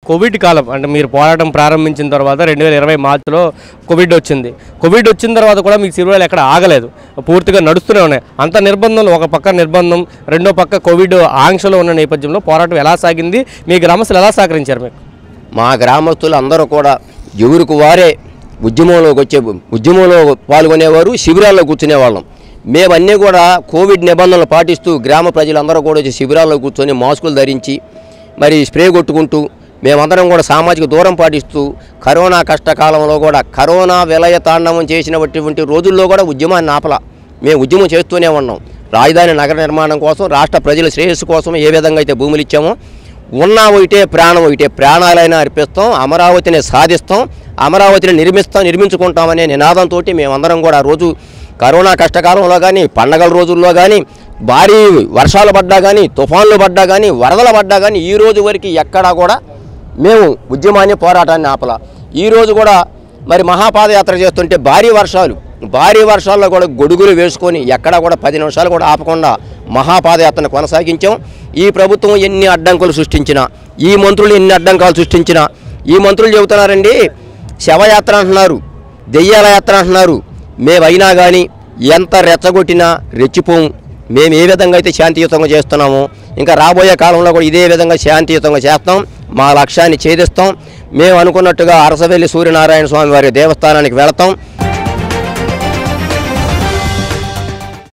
Covid కాలం అంటే మీరు పోరాటం ప్రారంభించిన తర్వాత రెండు వేల ఇరవై మార్చిలో కోవిడ్ వచ్చింది కోవిడ్ వచ్చిన తర్వాత కూడా మీకు శిబిరాలు ఎక్కడ ఆగలేదు పూర్తిగా నడుస్తూనే ఉన్నాయి అంత నిర్బంధంలో ఒక పక్క నిర్బంధం రెండో పక్క కోవిడ్ ఆంక్షలో ఉన్న నేపథ్యంలో పోరాటం ఎలా సాగింది మీ గ్రామస్తులు ఎలా సహకరించారు మీకు మా గ్రామస్తులు అందరూ కూడా ఎవరికి వారే ఉద్యమంలోకి వచ్చే ఉద్యమంలో పాల్గొనేవారు శిబిరాల్లో కూర్చునేవాళ్ళం మేమన్నీ కూడా కోవిడ్ నిబంధనలు పాటిస్తూ గ్రామ ప్రజలందరూ కూడా వచ్చి శిబిరాల్లో కూర్చొని మాస్కులు ధరించి మరి స్ప్రే కొట్టుకుంటూ మేమందరం కూడా సామాజిక దూరం పాటిస్తూ కరోనా కష్టకాలంలో కూడా కరోనా విలయ తాండవం చేసినటువంటి రోజుల్లో కూడా ఉద్యమాన్ని ఆపల మేము ఉద్యమం చేస్తూనే ఉన్నాం రాజధాని నగర నిర్మాణం కోసం రాష్ట్ర ప్రజల శ్రేయస్సు కోసం ఏ విధంగా అయితే భూములు ఇచ్చామో ఉన్నా ఒకటే ప్రాణం ఒకటే ప్రాణాలైనా అర్పిస్తాం అమరావతిని సాధిస్తాం అమరావతిని నిర్మిస్తాం నిర్మించుకుంటామనే నినాదంతో మేమందరం కూడా ఆ రోజు కరోనా కష్టకాలంలో కానీ పండగల రోజుల్లో కానీ భారీ వర్షాలు పడ్డా కానీ తుఫాన్లు పడ్డా కానీ వరదలు పడ్డా కానీ ఈ రోజు వరకు ఎక్కడా కూడా మేము ఉద్యమాన్ని పోరాటాన్ని ఆపల ఈ రోజు కూడా మరి మహాపాదయాత్ర చేస్తుంటే భారీ వర్షాలు భారీ వర్షాల్లో కూడా గొడుగులు వేసుకొని ఎక్కడా కూడా పది నిమిషాలు కూడా ఆపకుండా మహాపాదయాత్రను కొనసాగించాం ఈ ప్రభుత్వం ఎన్ని అడ్డంకులు సృష్టించినా ఈ మంత్రులు ఎన్ని అడ్డంకాలు సృష్టించినా ఈ మంత్రులు చెబుతున్నారండి శవయాత్ర అంటున్నారు దెయ్యాల యాత్ర అంటున్నారు మేమైనా కానీ ఎంత రెచ్చగొట్టినా రెచ్చిపోం మేము ఏ విధంగా అయితే శాంతియుతంగా చేస్తున్నామో ఇంకా రాబోయే కాలంలో కూడా ఇదే విధంగా శాంతియుతంగా చేస్తాం మా లక్ష్యాన్ని ఛేదిస్తాం మేము అనుకున్నట్టుగా అరసవెల్లి సూర్యనారాయణ స్వామి వారి దేవస్థానానికి వెళతాం